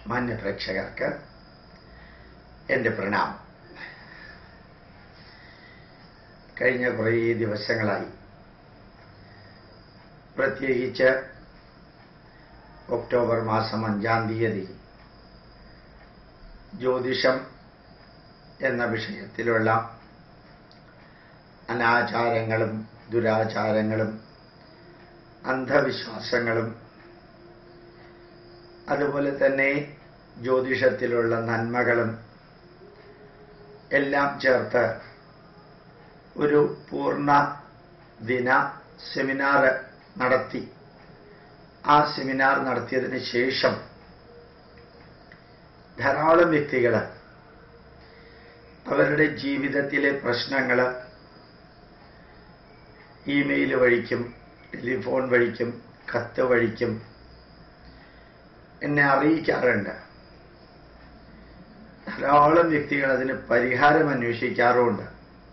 മാന്യ പ്രേക്ഷകർക്ക് എൻ്റെ പ്രണാമം കഴിഞ്ഞ കുറേ ദിവസങ്ങളായി പ്രത്യേകിച്ച് ഒക്ടോബർ മാസം അഞ്ചാം തീയതി ജ്യോതിഷം എന്ന വിഷയത്തിലുള്ള അനാചാരങ്ങളും ദുരാചാരങ്ങളും അന്ധവിശ്വാസങ്ങളും അതുപോലെ തന്നെ ജ്യോതിഷത്തിലുള്ള നന്മകളും എല്ലാം ചേർത്ത് ഒരു പൂർണ്ണ ദിന സെമിനാർ നടത്തി ആ സെമിനാർ നടത്തിയതിന് ശേഷം ധാരാളം വ്യക്തികൾ അവരുടെ ജീവിതത്തിലെ പ്രശ്നങ്ങൾ ഇമെയിൽ വഴിക്കും ടെലിഫോൺ വഴിക്കും കത്ത് വഴിക്കും എന്നെ അറിയിക്കാറുണ്ട് ധാരാളം വ്യക്തികൾ അതിന് പരിഹാരം അന്വേഷിക്കാറുമുണ്ട്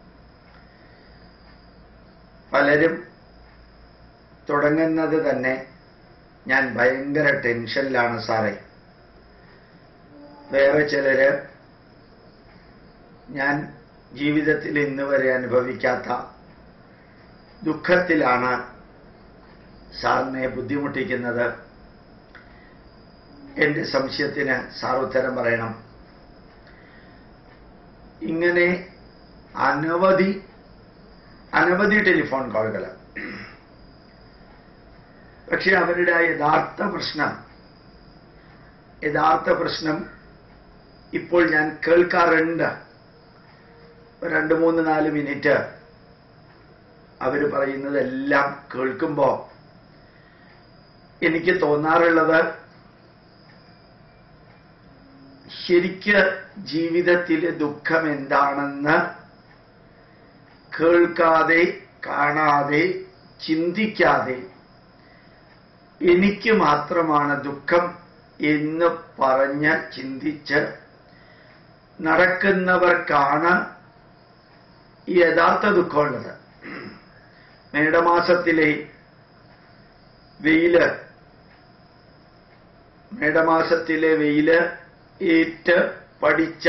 പലരും തുടങ്ങുന്നത് തന്നെ ഞാൻ ഭയങ്കര ടെൻഷനിലാണ് സാറേ വേറെ ചിലര് ഞാൻ ജീവിതത്തിൽ ഇന്ന് വരെ അനുഭവിക്കാത്ത ദുഃഖത്തിലാണ് സാറിനെ ബുദ്ധിമുട്ടിക്കുന്നത് എന്റെ സംശയത്തിന് സാർ ഉത്തരം പറയണം ഇങ്ങനെ അനവധി അനവധി ടെലിഫോൺ കോളുകൾ പക്ഷെ അവരുടെ ആ യഥാർത്ഥ പ്രശ്നം യഥാർത്ഥ പ്രശ്നം ഇപ്പോൾ ഞാൻ കേൾക്കാറുണ്ട് രണ്ട് മൂന്ന് നാല് മിനിറ്റ് അവർ പറയുന്നതെല്ലാം കേൾക്കുമ്പോൾ എനിക്ക് തോന്നാറുള്ളത് ശരിക്ക് ജീവിതത്തിലെ ദുഃഖം എന്താണെന്ന് കേൾക്കാതെ കാണാതെ ചിന്തിക്കാതെ എനിക്ക് മാത്രമാണ് ദുഃഖം എന്ന് പറഞ്ഞ് ചിന്തിച്ച് നടക്കുന്നവർക്കാണ് ഈ യഥാർത്ഥ ദുഃഖമുള്ളത് മേടമാസത്തിലെ വെയില് മേടമാസത്തിലെ വെയില് ഏറ്റ് പഠിച്ച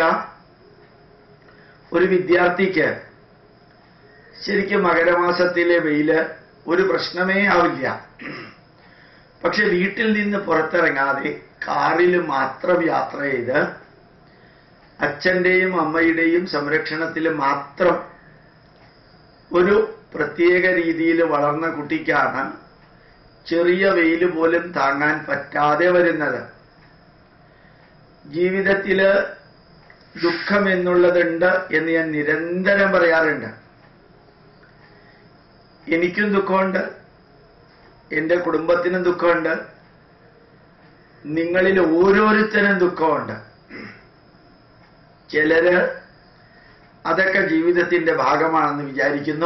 ഒരു വിദ്യാർത്ഥിക്ക് ശരിക്കും മകരമാസത്തിലെ വെയില് ഒരു പ്രശ്നമേ ആവില്ല പക്ഷെ വീട്ടിൽ നിന്ന് പുറത്തിറങ്ങാതെ കാറിൽ മാത്രം യാത്ര ചെയ്ത് അച്ഛന്റെയും അമ്മയുടെയും സംരക്ഷണത്തിൽ മാത്രം ഒരു പ്രത്യേക രീതിയിൽ വളർന്ന കുട്ടിക്കാണ് ചെറിയ വെയിൽ പോലും താങ്ങാൻ പറ്റാതെ വരുന്നത് ജീവിതത്തില് ദുഃഖം എന്നുള്ളതുണ്ട് എന്ന് ഞാൻ നിരന്തരം പറയാറുണ്ട് എനിക്കും ദുഃഖമുണ്ട് എന്റെ കുടുംബത്തിനും ദുഃഖമുണ്ട് നിങ്ങളിൽ ഓരോരുത്തരും ദുഃഖമുണ്ട് ചിലര് അതൊക്കെ ജീവിതത്തിന്റെ ഭാഗമാണെന്ന് വിചാരിക്കുന്നു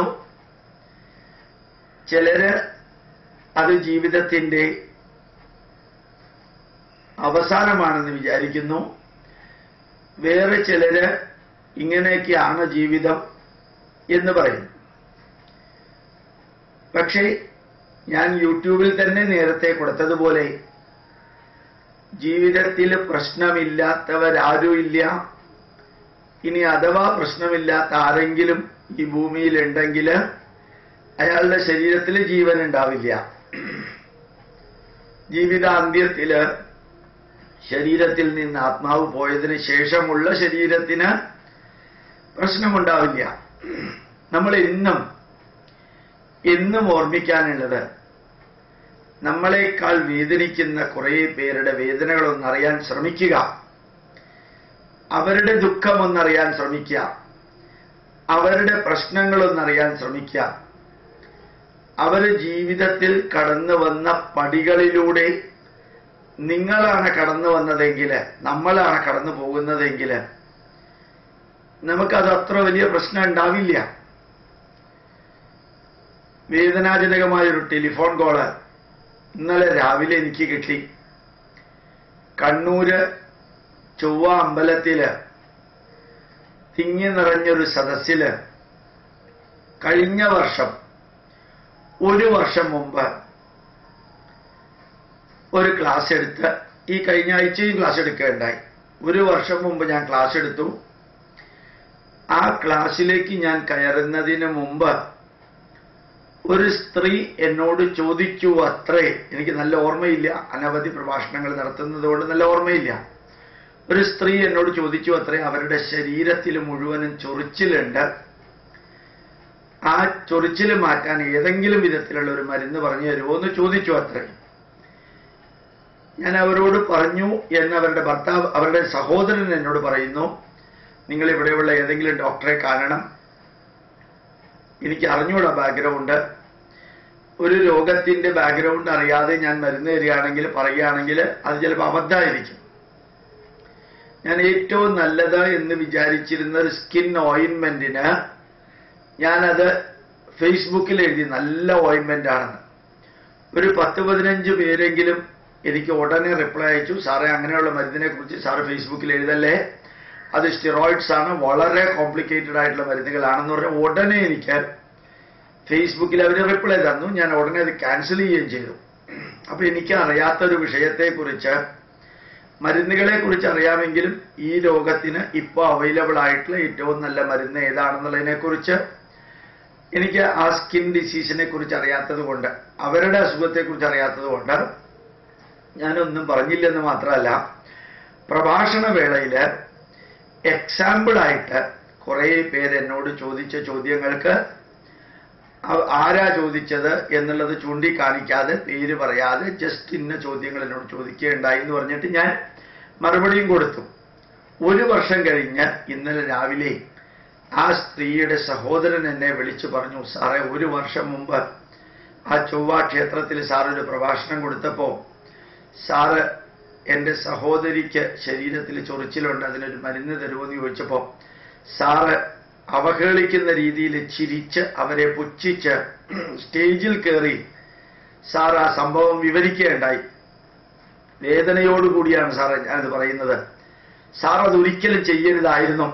ചിലര് അത് ജീവിതത്തിന്റെ അവസാനമാണെന്ന് വിചാരിക്കുന്നു വേറെ ചിലര് ഇങ്ങനെയൊക്കെയാണ് ജീവിതം എന്ന് പറയുന്നു പക്ഷേ ഞാൻ യൂട്യൂബിൽ തന്നെ നേരത്തെ കൊടുത്തതുപോലെ ജീവിതത്തിൽ പ്രശ്നമില്ലാത്തവരാരുമില്ല ഇനി അഥവാ പ്രശ്നമില്ലാത്ത ആരെങ്കിലും ഈ ഭൂമിയിലുണ്ടെങ്കിൽ അയാളുടെ ശരീരത്തിൽ ജീവൻ ഉണ്ടാവില്ല ജീവിതാന്ത്യത്തില് ശരീരത്തിൽ നിന്ന് ആത്മാവ് പോയതിന് ശേഷമുള്ള ശരീരത്തിന് പ്രശ്നമുണ്ടാവില്ല നമ്മൾ എന്നും എന്നും ഓർമ്മിക്കാനുള്ളത് നമ്മളെക്കാൾ വേദനിക്കുന്ന കുറേ പേരുടെ വേദനകളൊന്നറിയാൻ ശ്രമിക്കുക അവരുടെ ദുഃഖമൊന്നറിയാൻ ശ്രമിക്കുക അവരുടെ പ്രശ്നങ്ങളൊന്നറിയാൻ ശ്രമിക്കുക അവർ ജീവിതത്തിൽ കടന്നു വന്ന പടികളിലൂടെ നിങ്ങളാണ് കടന്നു വന്നതെങ്കിൽ നമ്മളാണ് കടന്നു പോകുന്നതെങ്കിൽ നമുക്കത് അത്ര വലിയ പ്രശ്നം ഉണ്ടാവില്ല വേദനാജനകമായൊരു ടെലിഫോൺ കോള് ഇന്നലെ രാവിലെ എനിക്ക് കിട്ടി കണ്ണൂര് ചൊവ്വ അമ്പലത്തില് തിങ്ങി നിറഞ്ഞൊരു സദസ്സില് കഴിഞ്ഞ വർഷം ഒരു വർഷം മുമ്പ് ഒരു ക്ലാസ് എടുത്ത് ഈ കഴിഞ്ഞ ആഴ്ചയും ക്ലാസ് എടുക്കുകയുണ്ടായി ഒരു വർഷം മുമ്പ് ഞാൻ ക്ലാസ് എടുത്തു ആ ക്ലാസ്സിലേക്ക് ഞാൻ കയറുന്നതിന് മുമ്പ് ഒരു സ്ത്രീ എന്നോട് ചോദിച്ചു അത്രേ എനിക്ക് നല്ല ഓർമ്മയില്ല അനവധി പ്രഭാഷണങ്ങൾ നടത്തുന്നത് കൊണ്ട് നല്ല ഓർമ്മയില്ല ഒരു സ്ത്രീ എന്നോട് ചോദിച്ചു അത്രേ അവരുടെ ശരീരത്തിൽ മുഴുവനും ചൊറിച്ചിലുണ്ട് ആ ചൊറിച്ചിൽ മാറ്റാൻ ഏതെങ്കിലും വിധത്തിലുള്ള ഒരു മരുന്ന് പറഞ്ഞു തരുമോ എന്ന് ചോദിച്ചു അത്രേ ഞാൻ അവരോട് പറഞ്ഞു എന്ന് അവരുടെ ഭർത്താവ് അവരുടെ സഹോദരൻ എന്നോട് പറയുന്നു നിങ്ങൾ ഇവിടെയുള്ള ഏതെങ്കിലും ഡോക്ടറെ കാണണം എനിക്ക് അറിഞ്ഞൂടാ ബാക്ക്ഗ്രൗണ്ട് ഒരു രോഗത്തിന്റെ ബാക്ക്ഗ്രൗണ്ട് അറിയാതെ ഞാൻ മരുന്ന് തരികയാണെങ്കിൽ പറയുകയാണെങ്കിൽ അത് ചിലപ്പോൾ അബദ്ധമായിരിക്കും ഞാൻ ഏറ്റവും നല്ലത് എന്ന് വിചാരിച്ചിരുന്ന ഒരു സ്കിൻ ഓയിൻമെന്റിന് ഞാനത് ഫേസ്ബുക്കിൽ എഴുതി നല്ല ഓയിൻമെന്റ് ആണെന്ന് ഒരു പത്ത് പതിനഞ്ച് പേരെങ്കിലും എനിക്ക് ഉടനെ റിപ്ലൈ അയച്ചു സാറേ അങ്ങനെയുള്ള മരുന്നിനെ കുറിച്ച് സാറ് ഫേസ്ബുക്കിൽ എഴുതല്ലേ അത് സ്റ്റിറോയിഡ്സ് ആണ് വളരെ കോംപ്ലിക്കേറ്റഡ് ആയിട്ടുള്ള മരുന്നുകളാണെന്ന് പറഞ്ഞ ഉടനെ എനിക്ക് ഫേസ്ബുക്കിൽ അവർ റിപ്ലൈ തന്നു ഞാൻ ഉടനെ അത് ക്യാൻസൽ ചെയ്യുകയും ചെയ്തു അപ്പൊ എനിക്ക് അറിയാത്തൊരു വിഷയത്തെക്കുറിച്ച് മരുന്നുകളെ കുറിച്ച് അറിയാമെങ്കിലും ഈ രോഗത്തിന് ഇപ്പോൾ അവൈലബിൾ ആയിട്ടുള്ള ഏറ്റവും നല്ല മരുന്ന് ഏതാണെന്നുള്ളതിനെ കുറിച്ച് എനിക്ക് ആ സ്കിൻ ഡിസീസിനെ കുറിച്ച് അറിയാത്തത് കൊണ്ട് അവരുടെ അസുഖത്തെ കുറിച്ച് അറിയാത്തത് കൊണ്ട് ഞാനൊന്നും പറഞ്ഞില്ലെന്ന് മാത്രമല്ല പ്രഭാഷണ വേളയിൽ എക്സാമ്പിളായിട്ട് കുറേ പേര് എന്നോട് ചോദിച്ച ചോദ്യങ്ങൾക്ക് അവ- ആരാ ചോദിച്ചത് എന്നുള്ളത് ചൂണ്ടിക്കാണിക്കാതെ പേര് പറയാതെ ജസ്റ്റ് ഇന്ന ചോദ്യങ്ങൾ എന്നോട് ചോദിക്കുകയുണ്ടായി എന്ന് പറഞ്ഞിട്ട് ഞാൻ മറുപടിയും കൊടുത്തു ഒരു വർഷം കഴിഞ്ഞ് ഇന്നലെ രാവിലെ ആ സ്ത്രീയുടെ സഹോദരൻ എന്നെ വിളിച്ചു പറഞ്ഞു സാറേ ഒരു വർഷം മുമ്പ് ആ ചൊവ്വ ക്ഷേത്രത്തിൽ സാർ ഒരു പ്രഭാഷണം കൊടുത്തപ്പോൾ സാറ് എൻ്റെ സഹോദരിക്ക് ശരീരത്തിൽ ചൊറിച്ചിലുണ്ട് അതിനൊരു മരുന്ന് തരുമോയെന്ന് ചോദിച്ചപ്പോൾ സാറ് അവഹേളിക്കുന്ന രീതിയിൽ ചിരിച്ച് അവരെ പുച്ഛിച്ച് സ്റ്റേജിൽ കയറി സാർ ആ സംഭവം വിവരിക്കുകയുണ്ടായി വേദനയോടുകൂടിയാണ് സാറ് ഞാനത് പറയുന്നത് സാർ അത് ഒരിക്കലും ചെയ്യരുതായിരുന്നു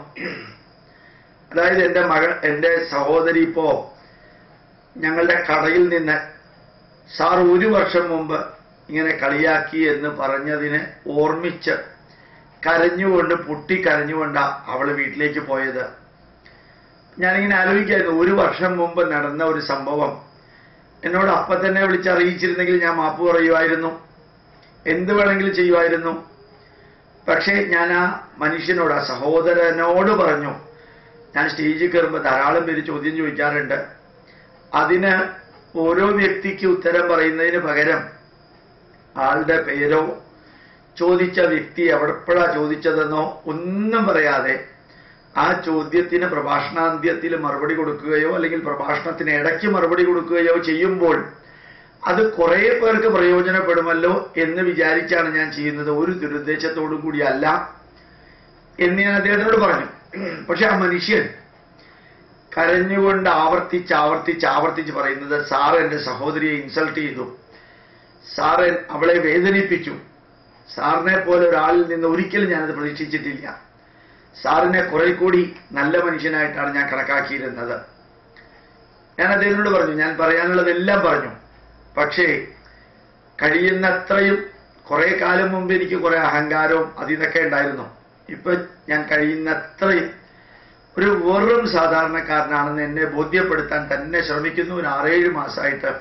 അതായത് എൻ്റെ മകൾ എൻ്റെ സഹോദരി ഇപ്പോ ഞങ്ങളുടെ കടയിൽ നിന്ന് സാർ ഒരു വർഷം മുമ്പ് ഇങ്ങനെ കളിയാക്കി എന്ന് പറഞ്ഞതിനെ ഓർമ്മിച്ച് കരഞ്ഞുകൊണ്ട് പൊട്ടി കരഞ്ഞുകൊണ്ടാ അവള് വീട്ടിലേക്ക് പോയത് ഞാനിങ്ങനെ ആലോചിക്കായിരുന്നു ഒരു വർഷം മുമ്പ് നടന്ന ഒരു സംഭവം എന്നോട് അപ്പം തന്നെ വിളിച്ചറിയിച്ചിരുന്നെങ്കിൽ ഞാൻ മാപ്പ് പറയുമായിരുന്നു എന്ത് വേണമെങ്കിലും ചെയ്യുമായിരുന്നു പക്ഷേ ഞാൻ ആ മനുഷ്യനോട് ആ സഹോദരനോട് പറഞ്ഞു ഞാൻ സ്റ്റേജിൽ കയറുമ്പോൾ ധാരാളം പേര് ചോദ്യം ചോദിക്കാറുണ്ട് അതിന് ഓരോ വ്യക്തിക്ക് ഉത്തരം പറയുന്നതിന് പകരം ആളുടെ പേരോ ചോദിച്ച വ്യക്തി എവിടെപ്പോഴാ ചോദിച്ചതെന്നോ ഒന്നും പറയാതെ ആ ചോദ്യത്തിന് പ്രഭാഷണാന്ത്യത്തിൽ മറുപടി കൊടുക്കുകയോ അല്ലെങ്കിൽ പ്രഭാഷണത്തിന് ഇടയ്ക്ക് മറുപടി കൊടുക്കുകയോ ചെയ്യുമ്പോൾ അത് കുറേ പേർക്ക് പ്രയോജനപ്പെടുമല്ലോ എന്ന് വിചാരിച്ചാണ് ഞാൻ ചെയ്യുന്നത് ഒരു ദുരുദ്ദേശത്തോടു കൂടിയല്ല എന്ന് ഞാൻ അദ്ദേഹത്തിനോട് പറഞ്ഞു പക്ഷെ ആ മനുഷ്യൻ കരഞ്ഞുകൊണ്ട് ആവർത്തിച്ച് ആവർത്തിച്ച് ആവർത്തിച്ച് പറയുന്നത് സാർ എൻ്റെ സഹോദരിയെ ഇൻസൾട്ട് ചെയ്തു സാറ് അവളെ വേദനിപ്പിച്ചു സാറിനെ പോലെ ഒരാളിൽ നിന്ന് ഒരിക്കലും ഞാനത് പ്രതീക്ഷിച്ചിട്ടില്ല സാറിനെ കുറെ കൂടി നല്ല മനുഷ്യനായിട്ടാണ് ഞാൻ കണക്കാക്കിയിരുന്നത് ഞാൻ അദ്ദേഹത്തിനോട് പറഞ്ഞു ഞാൻ പറയാനുള്ളതെല്ലാം പറഞ്ഞു പക്ഷേ കഴിയുന്നത്രയും കുറെ കാലം മുമ്പ് എനിക്ക് കുറെ അഹങ്കാരവും അതിതൊക്കെ ഉണ്ടായിരുന്നു ഇപ്പൊ ഞാൻ കഴിയുന്നത്രയും ഒരു വെറും സാധാരണക്കാരനാണെന്ന് എന്നെ ബോധ്യപ്പെടുത്താൻ തന്നെ ശ്രമിക്കുന്നു ഒരു ആറേഴ് മാസമായിട്ട്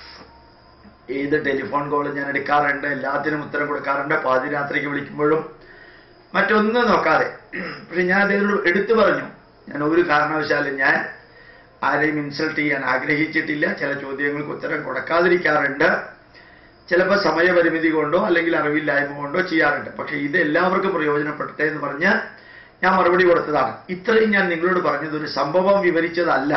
ഏത് ടെലിഫോൺ കോൾ ഞാൻ എടുക്കാറുണ്ട് എല്ലാത്തിനും ഉത്തരം കൊടുക്കാറുണ്ട് പാതിരാത്രിക്ക് വിളിക്കുമ്പോഴും മറ്റൊന്നും നോക്കാതെ പക്ഷെ ഞാൻ അദ്ദേഹത്തോട് എടുത്തു പറഞ്ഞു ഞാൻ ഒരു കാരണവശാലും ഞാൻ ആരെയും ഇൻസൾട്ട് ചെയ്യാൻ ആഗ്രഹിച്ചിട്ടില്ല ചില ചോദ്യങ്ങൾക്ക് ഉത്തരം കൊടുക്കാതിരിക്കാറുണ്ട് ചിലപ്പോൾ സമയപരിമിതി കൊണ്ടോ അല്ലെങ്കിൽ അറിവില്ലായ്മ കൊണ്ടോ ചെയ്യാറുണ്ട് പക്ഷെ ഇത് എല്ലാവർക്കും പ്രയോജനപ്പെട്ടെ എന്ന് പറഞ്ഞ് ഞാൻ മറുപടി കൊടുത്തതാണ് ഇത്രയും ഞാൻ നിങ്ങളോട് പറഞ്ഞത് ഒരു സംഭവം വിവരിച്ചതല്ല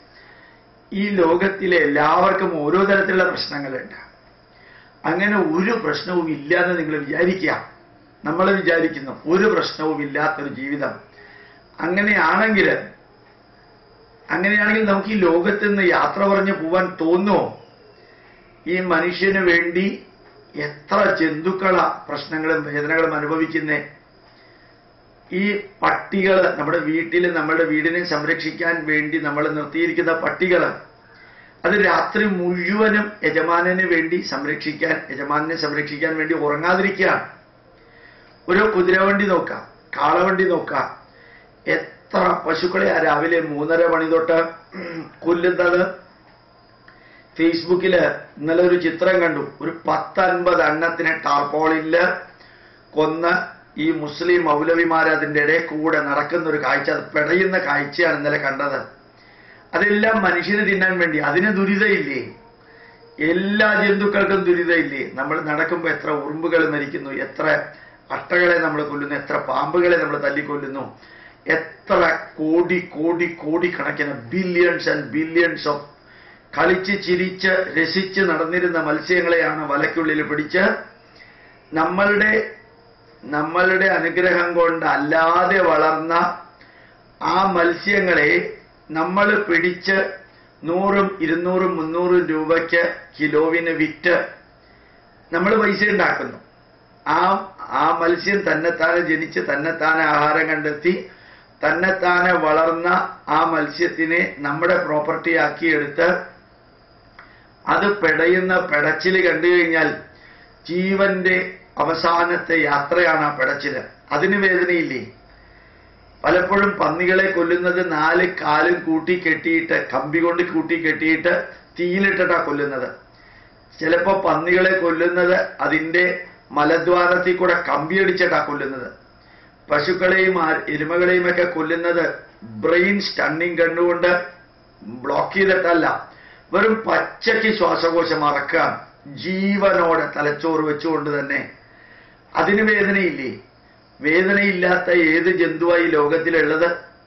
ഈ ലോകത്തിലെ എല്ലാവർക്കും ഓരോ തരത്തിലുള്ള പ്രശ്നങ്ങളുണ്ട് അങ്ങനെ ഒരു പ്രശ്നവും ഇല്ലാന്ന് നിങ്ങൾ വിചാരിക്കുക നമ്മൾ വിചാരിക്കുന്നു ഒരു പ്രശ്നവും ഇല്ലാത്തൊരു ജീവിതം അങ്ങനെയാണെങ്കിൽ അങ്ങനെയാണെങ്കിൽ നമുക്ക് ഈ ലോകത്ത് നിന്ന് യാത്ര പറഞ്ഞ് പോവാൻ തോന്നുമോ ഈ മനുഷ്യന് വേണ്ടി എത്ര ജന്തുക്കളാ പ്രശ്നങ്ങളും വേദനകളും അനുഭവിക്കുന്നേ ഈ പട്ടികൾ നമ്മുടെ വീട്ടിൽ നമ്മുടെ വീടിനെ സംരക്ഷിക്കാൻ വേണ്ടി നമ്മൾ നിർത്തിയിരിക്കുന്ന പട്ടികൾ അത് രാത്രി മുഴുവനും യജമാനന് വേണ്ടി സംരക്ഷിക്കാൻ യജമാനെ സംരക്ഷിക്കാൻ വേണ്ടി ഉറങ്ങാതിരിക്കുകയാണ് ഒരു കുതിരവണ്ടി നോക്കാം കാളവണ്ടി നോക്കാം എത്ര പശുക്കളെ ആ രാവിലെ മൂന്നര മണി തൊട്ട് കൊല്ലുന്നത് ഫേസ്ബുക്കില് ഇന്നലെ ഒരു ചിത്രം കണ്ടു ഒരു പത്തൻപത് എണ്ണത്തിനെ ടാർപോളില് കൊന്ന് ഈ മുസ്ലിം മൗലവിമാർ അതിൻ്റെ ഇടയിൽ കൂടെ നടക്കുന്ന ഒരു കാഴ്ച അത് പിടയുന്ന കാഴ്ചയാണ് ഇന്നലെ കണ്ടത് അതെല്ലാം മനുഷ്യന് തിന്നാൻ വേണ്ടി അതിന് ദുരിതമില്ലേ എല്ലാ ജന്തുക്കൾക്കും ദുരിതമില്ലേ നമ്മൾ നടക്കുമ്പോൾ എത്ര ഉറുമ്പുകൾ മരിക്കുന്നു എത്ര അട്ടകളെ നമ്മൾ കൊല്ലുന്നു എത്ര പാമ്പുകളെ നമ്മൾ തല്ലിക്കൊല്ലുന്നു എത്ര കോടി കോടി കോടി കണക്കിന് ബില്യൺസ് ആൻഡ് ബില്യൺസ് ഓഫ് കളിച്ച് ചിരിച്ച് രസിച്ച് നടന്നിരുന്ന മത്സ്യങ്ങളെയാണ് വലയ്ക്കുള്ളിൽ പിടിച്ച് നമ്മളുടെ നമ്മളുടെ അനുഗ്രഹം കൊണ്ട് അല്ലാതെ വളർന്ന ആ മത്സ്യങ്ങളെ നമ്മൾ പിടിച്ച് നൂറും ഇരുന്നൂറും മുന്നൂറും രൂപയ്ക്ക് കിലോവിന് വിറ്റ് നമ്മൾ പൈസ ഉണ്ടാക്കുന്നു ആ ആ മത്സ്യം തന്നെത്താനെ ജനിച്ച് തന്നെത്താനെ ആഹാരം കണ്ടെത്തി തന്നെത്താനെ വളർന്ന ആ മത്സ്യത്തിനെ നമ്മുടെ പ്രോപ്പർട്ടി ആക്കിയെടുത്ത് അത് പെടയുന്ന പെടച്ചിൽ കണ്ടു കഴിഞ്ഞാൽ ജീവന്റെ അവസാനത്തെ യാത്രയാണ് ആ പെടച്ചില് അതിന് വേദനയില്ലേ പലപ്പോഴും പന്നികളെ കൊല്ലുന്നത് നാല് കാലും കൂട്ടി കെട്ടിയിട്ട് കമ്പി കൊണ്ട് കൂട്ടി കെട്ടിയിട്ട് തീയിലിട്ടിട്ടാ കൊല്ലുന്നത് ചിലപ്പോ പന്നികളെ കൊല്ലുന്നത് അതിന്റെ മലദ്വാരത്തിൽ കൂടെ കമ്പിയടിച്ചിട്ടാ കൊല്ലുന്നത് പശുക്കളെയും ആ- എരുമകളെയും ഒക്കെ കൊല്ലുന്നത് ബ്രെയിൻ സ്റ്റണ്ണിങ് കണ്ടുകൊണ്ട് ബ്ലോക്ക് ചെയ്തിട്ടല്ല വെറും പച്ചയ്ക്ക് ശ്വാസകോശം അറക്കാൻ ജീവനോടെ തലച്ചോറ് വെച്ചുകൊണ്ട് തന്നെ അതിന് വേദനയില്ലേ വേദനയില്ലാത്ത ഏത് ജന്തുവായി ലോകത്തിലുള്ളത്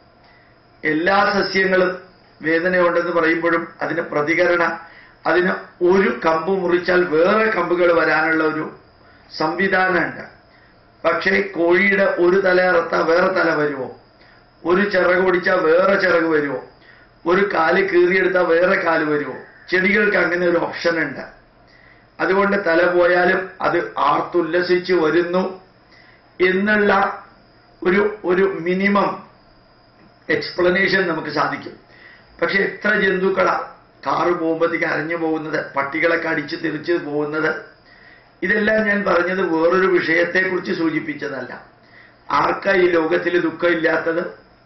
എല്ലാ സസ്യങ്ങളും വേദനയുണ്ടെന്ന് പറയുമ്പോഴും അതിന് പ്രതികരണ അതിന് ഒരു കമ്പ് മുറിച്ചാൽ വേറെ കമ്പുകൾ വരാനുള്ള ഒരു സംവിധാനമുണ്ട് പക്ഷേ കോഴിയുടെ ഒരു തല അറുത്താൽ വേറെ തല വരുമോ ഒരു ചിറക് പൊടിച്ചാൽ വേറെ ചിറക് വരുമോ ഒരു കാല് കീറിയെടുത്താൽ വേറെ കാല് വരുമോ ചെടികൾക്ക് അങ്ങനെ ഒരു ഓപ്ഷൻ ഉണ്ട് അതുകൊണ്ട് തല പോയാലും അത് ആർത്തുല്ലസിച്ച് വരുന്നു എന്നുള്ള ഒരു ഒരു മിനിമം എക്സ്പ്ലനേഷൻ നമുക്ക് സാധിക്കും പക്ഷെ എത്ര ജന്തുക്കളാ കാറ് പോകുമ്പോഴത്തേക്ക് അരഞ്ഞു പോകുന്നത് പട്ടികളൊക്കെ അടിച്ച് തിരിച്ച് പോകുന്നത് ഇതെല്ലാം ഞാൻ പറഞ്ഞത് വേറൊരു വിഷയത്തെക്കുറിച്ച് സൂചിപ്പിച്ചതല്ല ആർക്കാ ഈ ലോകത്തിൽ ദുഃഖമില്ലാത്തത്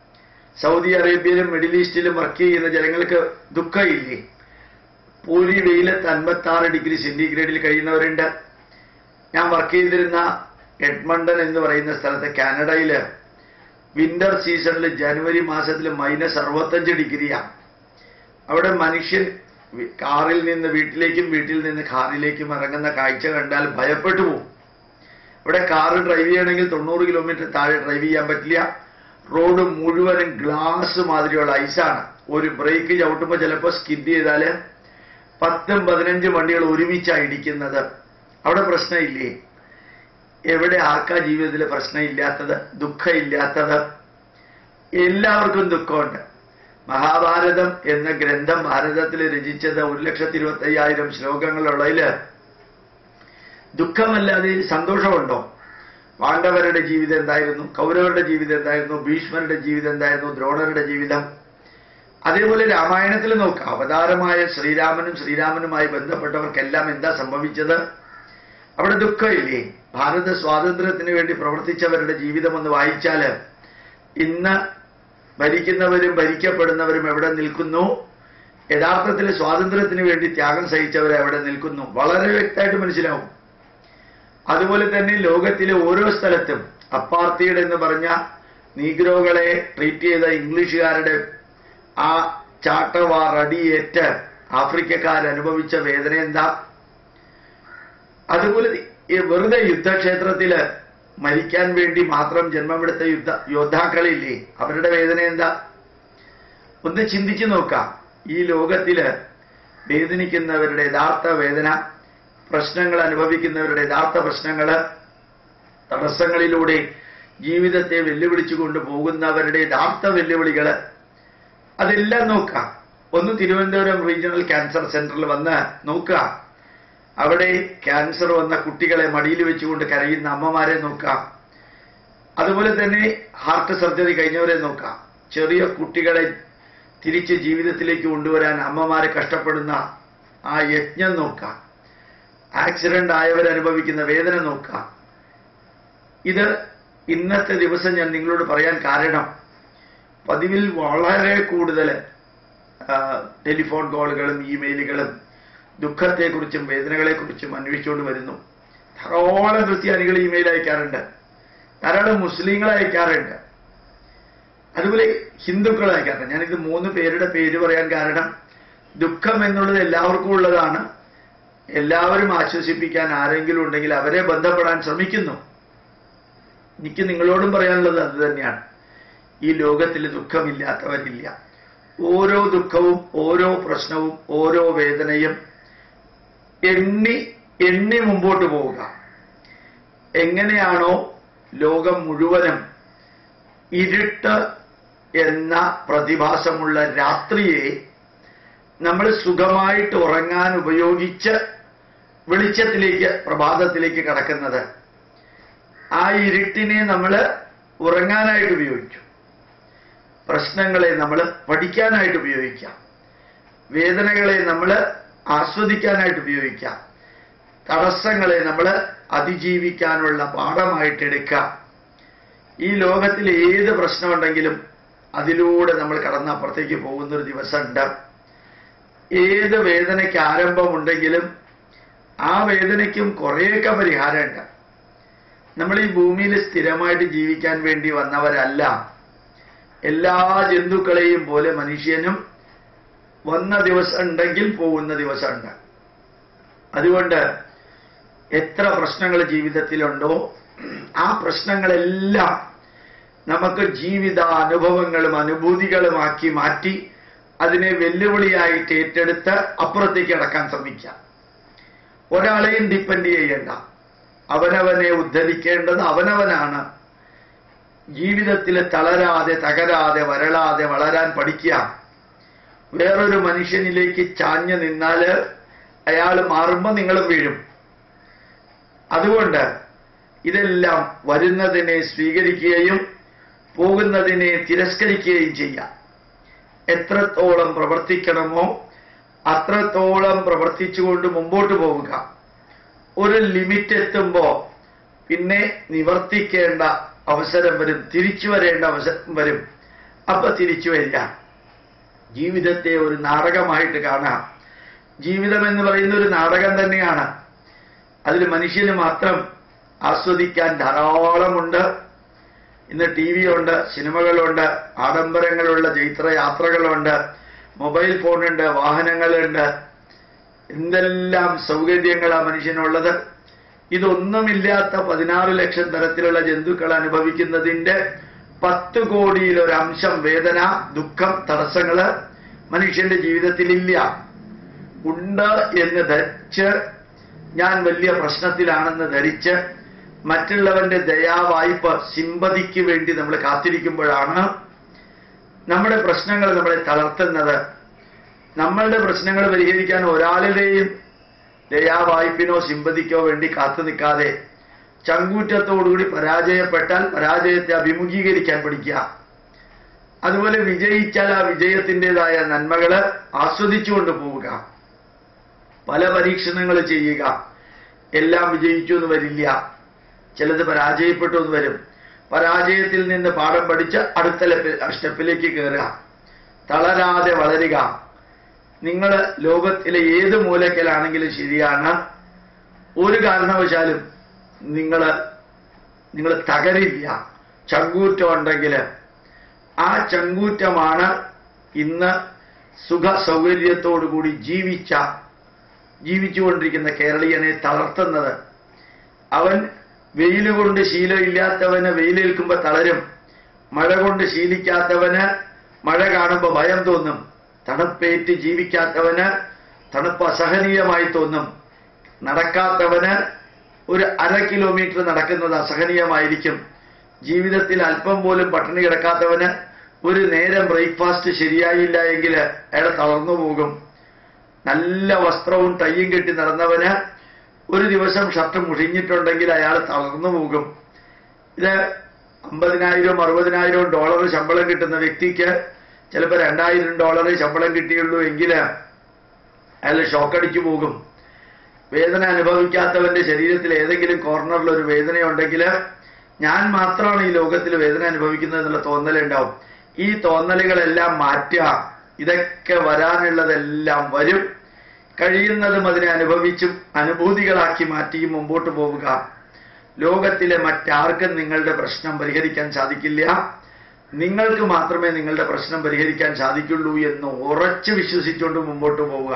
സൗദി അറേബ്യയിലും മിഡിൽ ഈസ്റ്റിലും വർക്ക് ചെയ്യുന്ന ജനങ്ങൾക്ക് ദുഃഖമില്ലേ പൂരി വെയിലത്ത് അൻപത്തി ആറ് ഡിഗ്രി സെന്റിഗ്രേഡിൽ കഴിയുന്നവരുണ്ട് ഞാൻ വർക്ക് ചെയ്തിരുന്ന എഡ്മണ്ടൺ എന്ന് പറയുന്ന സ്ഥലത്ത് കാനഡയില് വിന്റർ സീസണിൽ ജനുവരി മാസത്തിൽ മൈനസ് അറുപത്തഞ്ച് ഡിഗ്രിയാണ് അവിടെ മനുഷ്യൻ വി- കാറിൽ നിന്ന് വീട്ടിലേക്കും വീട്ടിൽ നിന്ന് കാറിലേക്കും ഇറങ്ങുന്ന കാഴ്ച കണ്ടാൽ ഭയപ്പെട്ടു പോകും ഇവിടെ കാറ് ഡ്രൈവ് ചെയ്യണമെങ്കിൽ തൊണ്ണൂറ് കിലോമീറ്റർ താഴെ ഡ്രൈവ് ചെയ്യാൻ പറ്റില്ല റോഡ് മുഴുവനും ഗ്ലാസ് മാതിരിയുള്ള ഐസാണ് ഒരു ബ്രേക്ക് ചവിട്ടുമ്പോൾ ചിലപ്പോൾ സ്കിഡ് ചെയ്താല് പത്തും പതിനഞ്ചും വണ്ടികൾ ഒരുമിച്ചാണ് ഇടിക്കുന്നത് അവിടെ പ്രശ്നമില്ലേ എവിടെ ആർക്കാ ജീവിതത്തിൽ പ്രശ്നമില്ലാത്തത് ദുഃഖമില്ലാത്തത് എല്ലാവർക്കും ദുഃഖമുണ്ട് മഹാഭാരതം എന്ന ഗ്രന്ഥം ഭാരതത്തിൽ രചിച്ചത് ഒരു ലക്ഷത്തി ഇരുപത്തി അയ്യായിരം ശ്ലോകങ്ങളുള്ളതില് ദുഃഖമല്ലാതെ സന്തോഷമുണ്ടോ പാണ്ഡവരുടെ ജീവിതം എന്തായിരുന്നു കൗരവരുടെ ജീവിതം എന്തായിരുന്നു ഭീഷ്മരുടെ ജീവിതം എന്തായിരുന്നു ദ്രോണരുടെ ജീവിതം അതേപോലെ രാമായണത്തിൽ നോക്കാം അവതാരമായ ശ്രീരാമനും ശ്രീരാമനുമായി ബന്ധപ്പെട്ടവർക്കെല്ലാം എന്താ സംഭവിച്ചത് അവിടെ ദുഃഖമില്ലേ ഭാരത സ്വാതന്ത്ര്യത്തിന് വേണ്ടി പ്രവർത്തിച്ചവരുടെ ജീവിതം ഒന്ന് വായിച്ചാല് ഇന്ന് ഭരിക്കുന്നവരും ഭരിക്കപ്പെടുന്നവരും എവിടെ നിൽക്കുന്നു യഥാർത്ഥത്തിൽ സ്വാതന്ത്ര്യത്തിന് വേണ്ടി ത്യാഗം സഹിച്ചവർ എവിടെ നിൽക്കുന്നു വളരെ വ്യക്തമായിട്ട് മനസ്സിലാവും അതുപോലെ തന്നെ ലോകത്തിലെ ഓരോ സ്ഥലത്തും അപ്പാർത്തിയുടെ എന്ന് പറഞ്ഞ നീഗ്രോകളെ ട്രീറ്റ് ചെയ്ത ഇംഗ്ലീഷുകാരുടെ ആ ചാട്ടവാർ അടിയേറ്റ് ആഫ്രിക്കക്കാരനുഭവിച്ച വേദന എന്താ അതുപോലെ ഈ വെറുതെ യുദ്ധക്ഷേത്രത്തില് മരിക്കാൻ വേണ്ടി മാത്രം ജന്മമെടുത്ത യുദ്ധ യോദ്ധാക്കളില്ലേ അവരുടെ വേദന എന്താ ഒന്ന് ചിന്തിച്ചു നോക്കാം ഈ ലോകത്തില് വേദനിക്കുന്നവരുടെ യഥാർത്ഥ വേദന പ്രശ്നങ്ങൾ അനുഭവിക്കുന്നവരുടെ യഥാർത്ഥ പ്രശ്നങ്ങള് തടസ്സങ്ങളിലൂടെ ജീവിതത്തെ വെല്ലുവിളിച്ചു കൊണ്ടുപോകുന്നവരുടെ യഥാർത്ഥ വെല്ലുവിളികള് അതെല്ലാം നോക്കാം ഒന്ന് തിരുവനന്തപുരം റീജിയണൽ ക്യാൻസർ സെന്ററിൽ വന്ന് നോക്കുക അവിടെ ക്യാൻസർ വന്ന കുട്ടികളെ മടിയിൽ വെച്ചുകൊണ്ട് കരയുന്ന അമ്മമാരെ നോക്കാം അതുപോലെ തന്നെ ഹാർട്ട് സർജറി കഴിഞ്ഞവരെ നോക്കാം ചെറിയ കുട്ടികളെ തിരിച്ച് ജീവിതത്തിലേക്ക് കൊണ്ടുവരാൻ അമ്മമാരെ കഷ്ടപ്പെടുന്ന ആ യജ്ഞം നോക്കാം ആക്സിഡന്റ് ആയവരനുഭവിക്കുന്ന വേദന നോക്കാം ഇത് ഇന്നത്തെ ദിവസം ഞാൻ നിങ്ങളോട് പറയാൻ കാരണം പതിവിൽ വളരെ കൂടുതൽ ആ, ടെലിഫോൺ കോളുകളും ഇമെയിലുകളും ദുഃഖത്തെക്കുറിച്ചും വേദനകളെക്കുറിച്ചും അന്വേഷിച്ചുകൊണ്ട് വരുന്നു ധാരാളം ക്രിസ്ത്യാനികൾ ഇമെയിൽ അയക്കാറുണ്ട് ധാരാളം മുസ്ലിങ്ങൾ അയക്കാറുണ്ട് അതുപോലെ ഹിന്ദുക്കൾ അയക്കാറുണ്ട് ഞാനിത് മൂന്ന് പേരുടെ പേര് പറയാൻ കാരണം ദുഃഖം എന്നുള്ളത് എല്ലാവർക്കും ഉള്ളതാണ് എല്ലാവരും ആശ്വസിപ്പിക്കാൻ ആരെങ്കിലും ഉണ്ടെങ്കിൽ അവരെ ബന്ധപ്പെടാൻ ശ്രമിക്കുന്നു എനിക്ക് നിങ്ങളോടും പറയാനുള്ളത് അത് തന്നെയാണ് ഈ ലോകത്തിൽ ദുഃഖമില്ലാത്തവരില്ല ഓരോ ദുഃഖവും ഓരോ പ്രശ്നവും ഓരോ വേദനയും എണ്ണി എണ്ണി മുമ്പോട്ട് പോവുക എങ്ങനെയാണോ ലോകം മുഴുവനും ഇരുട്ട് എന്ന പ്രതിഭാസമുള്ള രാത്രിയെ നമ്മൾ സുഖമായിട്ട് ഉറങ്ങാൻ ഉപയോഗിച്ച് വെളിച്ചത്തിലേക്ക് പ്രഭാതത്തിലേക്ക് കടക്കുന്നത് ആ ഇരുട്ടിനെ നമ്മൾ ഉറങ്ങാനായിട്ട് ഉപയോഗിച്ചു പ്രശ്നങ്ങളെ നമ്മൾ പഠിക്കാനായിട്ട് ഉപയോഗിക്കാം വേദനകളെ നമ്മൾ ആസ്വദിക്കാനായിട്ട് ഉപയോഗിക്കാം തടസ്സങ്ങളെ നമ്മൾ അതിജീവിക്കാനുള്ള പാഠമായിട്ട് എടുക്കാം ഈ ലോകത്തിൽ ഏത് പ്രശ്നമുണ്ടെങ്കിലും അതിലൂടെ നമ്മൾ കടന്നപ്പുറത്തേക്ക് പോകുന്നൊരു ദിവസമുണ്ട് ഏത് വേദനയ്ക്ക് ആരംഭമുണ്ടെങ്കിലും ആ വേദനയ്ക്കും കുറേയൊക്കെ പരിഹാരമുണ്ട് നമ്മൾ ഈ ഭൂമിയിൽ സ്ഥിരമായിട്ട് ജീവിക്കാൻ വേണ്ടി വന്നവരല്ല എല്ലാ ജന്തുക്കളെയും പോലെ മനുഷ്യനും വന്ന ദിവസം ഉണ്ടെങ്കിൽ പോകുന്ന ദിവസമുണ്ട് അതുകൊണ്ട് എത്ര പ്രശ്നങ്ങൾ ജീവിതത്തിലുണ്ടോ ആ പ്രശ്നങ്ങളെല്ലാം നമുക്ക് ജീവിത അനുഭവങ്ങളും അനുഭൂതികളുമാക്കി മാറ്റി അതിനെ വെല്ലുവിളിയായിട്ട് ഏറ്റെടുത്ത് അപ്പുറത്തേക്ക് അടക്കാൻ ശ്രമിക്കാം ഒരാളെയും ഡിപ്പെൻഡ് ചെയ്യേണ്ട അവനവനെ ഉദ്ധരിക്കേണ്ടത് അവനവനാണ് ജീവിതത്തിൽ തളരാതെ തകരാതെ വരളാതെ വളരാൻ പഠിക്കുക വേറൊരു മനുഷ്യനിലേക്ക് ചാഞ്ഞു നിന്നാൽ അയാൾ മാറുമ്പോൾ നിങ്ങളും വീഴും അതുകൊണ്ട് ഇതെല്ലാം വരുന്നതിനെ സ്വീകരിക്കുകയും പോകുന്നതിനെ തിരസ്കരിക്കുകയും ചെയ്യാം എത്രത്തോളം പ്രവർത്തിക്കണമോ അത്രത്തോളം പ്രവർത്തിച്ചുകൊണ്ട് മുമ്പോട്ട് പോവുക ഒരു ലിമിറ്റ് എത്തുമ്പോൾ പിന്നെ നിവർത്തിക്കേണ്ട അവസരം വരും തിരിച്ചു വരേണ്ട അവസരം വരും അപ്പൊ തിരിച്ചു വരിക ജീവിതത്തെ ഒരു നാടകമായിട്ട് കാണാം ജീവിതം എന്ന് പറയുന്ന ഒരു നാടകം തന്നെയാണ് അതിൽ മനുഷ്യന് മാത്രം ആസ്വദിക്കാൻ ധാരാളമുണ്ട് ഇന്ന് ടി വി ഉണ്ട് സിനിമകളുണ്ട് ആഡംബരങ്ങളുള്ള ജൈത്ര യാത്രകളുണ്ട് മൊബൈൽ ഫോണുണ്ട് വാഹനങ്ങളുണ്ട് എന്തെല്ലാം സൗകര്യങ്ങളാണ് മനുഷ്യനുള്ളത് ഇതൊന്നുമില്ലാത്ത പതിനാറ് ലക്ഷം തരത്തിലുള്ള ജന്തുക്കൾ അനുഭവിക്കുന്നതിന്റെ പത്ത് കോടിയിൽ ഒരു അംശം വേദന ദുഃഖം തടസ്സങ്ങള് മനുഷ്യന്റെ ജീവിതത്തിലില്ല ഉണ്ട് എന്ന് ധരിച്ച് ഞാൻ വലിയ പ്രശ്നത്തിലാണെന്ന് ധരിച്ച് മറ്റുള്ളവന്റെ ദയാവായ്പ സിമ്പതിക്ക് വേണ്ടി നമ്മൾ കാത്തിരിക്കുമ്പോഴാണ് നമ്മുടെ പ്രശ്നങ്ങൾ നമ്മളെ തളർത്തുന്നത് നമ്മളുടെ പ്രശ്നങ്ങൾ പരിഹരിക്കാൻ ഒരാളുടെയും ദയാവായ്പിനോ സിമ്പതിക്കോ വേണ്ടി കാത്തു നിൽക്കാതെ ചങ്കൂറ്റത്തോടുകൂടി പരാജയപ്പെട്ടാൽ പരാജയത്തെ അഭിമുഖീകരിക്കാൻ പഠിക്കുക അതുപോലെ വിജയിച്ചാൽ ആ വിജയത്തിൻ്റെതായ നന്മകള് ആസ്വദിച്ചുകൊണ്ട് പോവുക പല പരീക്ഷണങ്ങൾ ചെയ്യുക എല്ലാം വിജയിച്ചു എന്ന് വരില്ല ചിലത് പരാജയപ്പെട്ടു എന്ന് വരും പരാജയത്തിൽ നിന്ന് പാഠം പഠിച്ച് അടുത്ത ലെപ്പ- സ്റ്റെപ്പിലേക്ക് കയറുക തളരാതെ വളരുക നിങ്ങൾ ലോകത്തിലെ ഏത് മൂലക്കലാണെങ്കിലും ശരിയാണ് ഒരു കാരണവശാലും നിങ്ങൾ നിങ്ങൾ തകരില്ല ചങ്കൂറ്റം ഉണ്ടെങ്കിൽ ആ ചങ്കൂറ്റമാണ് ഇന്ന് സുഖ സൗകര്യത്തോടുകൂടി ജീവിച്ച ജീവിച്ചുകൊണ്ടിരിക്കുന്ന കേരളീയനെ തളർത്തുന്നത് അവൻ വെയിൽ കൊണ്ട് ശീലമില്ലാത്തവന് വെയിലേൽക്കുമ്പോൾ തളരും മഴ കൊണ്ട് ശീലിക്കാത്തവന് മഴ കാണുമ്പോൾ ഭയം തോന്നും തണുപ്പേറ്റ് ജീവിക്കാത്തവന് തണുപ്പ് അസഹനീയമായി തോന്നും നടക്കാത്തവന് ഒരു അര കിലോമീറ്റർ നടക്കുന്നത് അസഹനീയമായിരിക്കും ജീവിതത്തിൽ അല്പം പോലും പട്ടിണി കിടക്കാത്തവന് ഒരു നേരം ബ്രേക്ക്ഫാസ്റ്റ് ശരിയായില്ല എങ്കിൽ അയാൾ തളർന്നു പോകും നല്ല വസ്ത്രവും ടൈയും കെട്ടി നടന്നവന് ഒരു ദിവസം ഷർട്ട് മുഷിഞ്ഞിട്ടുണ്ടെങ്കിൽ അയാൾ തളർന്നു പോകും ഇത് അമ്പതിനായിരവും അറുപതിനായിരവും ഡോളർ ശമ്പളം കിട്ടുന്ന വ്യക്തിക്ക് ചിലപ്പോൾ രണ്ടായിരം ഡോളർ ശമ്പളം കിട്ടിയുള്ളൂ എങ്കിൽ അയാൾ ഷോക്കടിച്ചു പോകും വേദന അനുഭവിക്കാത്തവന്റെ ശരീരത്തിൽ ഏതെങ്കിലും കോർണറിൽ ഒരു വേദനയുണ്ടെങ്കിൽ ഞാൻ മാത്രമാണ് ഈ ലോകത്തിൽ വേദന അനുഭവിക്കുന്നത് എന്നുള്ള തോന്നലുണ്ടാവും ഈ തോന്നലുകളെല്ലാം മാറ്റുക ഇതൊക്കെ വരാനുള്ളതെല്ലാം വരും കഴിയുന്നതും അതിനെ അനുഭവിച്ചും അനുഭൂതികളാക്കി മാറ്റിയും മുമ്പോട്ട് പോവുക ലോകത്തിലെ മറ്റാർക്കും നിങ്ങളുടെ പ്രശ്നം പരിഹരിക്കാൻ സാധിക്കില്ല നിങ്ങൾക്ക് മാത്രമേ നിങ്ങളുടെ പ്രശ്നം പരിഹരിക്കാൻ സാധിക്കുള്ളൂ എന്ന് ഉറച്ചു വിശ്വസിച്ചുകൊണ്ട് മുമ്പോട്ട് പോവുക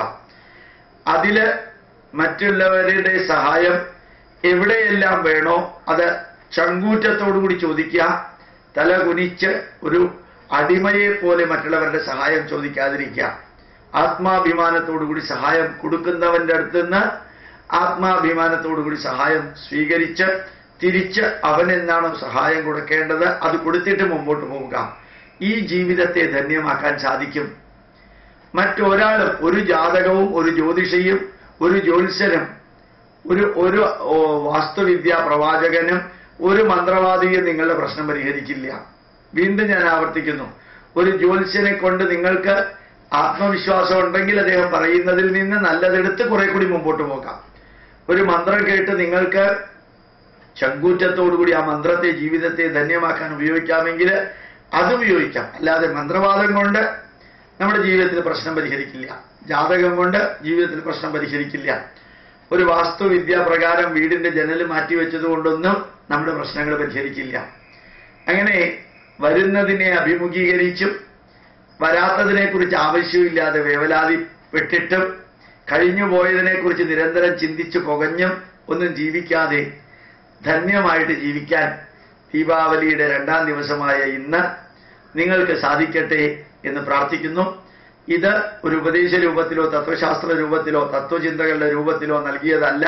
അതില് മറ്റുള്ളവരുടെ സഹായം എവിടെയെല്ലാം വേണോ അത് ചങ്കൂറ്റത്തോടുകൂടി ചോദിക്കുക തല കുനിച്ച് ഒരു അടിമയെ പോലെ മറ്റുള്ളവരുടെ സഹായം ചോദിക്കാതിരിക്കുക ആത്മാഭിമാനത്തോടുകൂടി സഹായം കൊടുക്കുന്നവന്റെ അടുത്ത് നിന്ന് ആത്മാഭിമാനത്തോടുകൂടി സഹായം സ്വീകരിച്ച് തിരിച്ച് അവൻ എന്താണോ സഹായം കൊടുക്കേണ്ടത് അത് കൊടുത്തിട്ട് മുമ്പോട്ട് പോവുക ഈ ജീവിതത്തെ ധന്യമാക്കാൻ സാധിക്കും മറ്റൊരാളും ഒരു ജാതകവും ഒരു ജ്യോതിഷയും ഒരു ജ്യോത്സ്യനും ഒരു ഒരു ഓ, വാസ്തുവിദ്യാ പ്രവാചകനും ഒരു മന്ത്രവാദിയും നിങ്ങളുടെ പ്രശ്നം പരിഹരിക്കില്ല വീണ്ടും ഞാൻ ആവർത്തിക്കുന്നു ഒരു ജ്യോത്സ്യനെ കൊണ്ട് നിങ്ങൾക്ക് ആത്മവിശ്വാസം ഉണ്ടെങ്കിൽ അദ്ദേഹം പറയുന്നതിൽ നിന്ന് നല്ലതെടുത്ത് കുറെ കൂടി മുമ്പോട്ട് പോകാം ഒരു മന്ത്രം കേട്ട് നിങ്ങൾക്ക് ചങ്കൂറ്റത്തോടുകൂടി ആ മന്ത്രത്തെ ജീവിതത്തെ ധന്യമാക്കാൻ ഉപയോഗിക്കാമെങ്കിൽ അത് ഉപയോഗിക്കാം അല്ലാതെ മന്ത്രവാദം കൊണ്ട് നമ്മുടെ ജീവിതത്തിൽ പ്രശ്നം പരിഹരിക്കില്ല ജാതകം കൊണ്ട് ജീവിതത്തിൽ പ്രശ്നം പരിഹരിക്കില്ല ഒരു വാസ്തുവിദ്യ പ്രകാരം വീടിന്റെ ജനൽ മാറ്റിവെച്ചത് കൊണ്ടൊന്നും നമ്മുടെ പ്രശ്നങ്ങൾ പരിഹരിക്കില്ല അങ്ങനെ വരുന്നതിനെ അഭിമുഖീകരിച്ചും വരാത്തതിനെക്കുറിച്ച് ആവശ്യമില്ലാതെ വേവലാതിപ്പെട്ടിട്ടും കഴിഞ്ഞു പോയതിനെക്കുറിച്ച് നിരന്തരം ചിന്തിച്ചു പുകഞ്ഞും ഒന്നും ജീവിക്കാതെ ധന്യമായിട്ട് ജീവിക്കാൻ ദീപാവലിയുടെ രണ്ടാം ദിവസമായ ഇന്ന് നിങ്ങൾക്ക് സാധിക്കട്ടെ എന്ന് പ്രാർത്ഥിക്കുന്നു ഇത് ഒരു ഉപദേശ രൂപത്തിലോ തത്വശാസ്ത്ര രൂപത്തിലോ തത്വചിന്തകളുടെ രൂപത്തിലോ നൽകിയതല്ല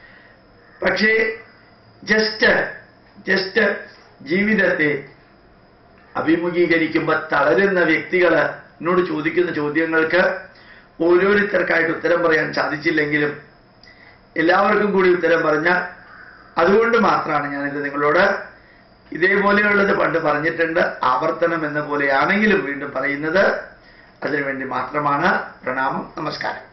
പക്ഷേ ജസ്റ്റ് ജസ്റ്റ് ജീവിതത്തെ അഭിമുഖീകരിക്കുമ്പോൾ തളരുന്ന വ്യക്തികൾ എന്നോട് ചോദിക്കുന്ന ചോദ്യങ്ങൾക്ക് ഓരോരുത്തർക്കായിട്ട് ഉത്തരം പറയാൻ സാധിച്ചില്ലെങ്കിലും എല്ലാവർക്കും കൂടി ഉത്തരം പറഞ്ഞ അതുകൊണ്ട് മാത്രമാണ് ഞാനിത് നിങ്ങളോട് ഇതേപോലെയുള്ളത് പണ്ട് പറഞ്ഞിട്ടുണ്ട് ആവർത്തനം എന്ന പോലെയാണെങ്കിലും വീണ്ടും പറയുന്നത് അതിനുവേണ്ടി മാത്രമാണ് പ്രണാമം നമസ്കാരം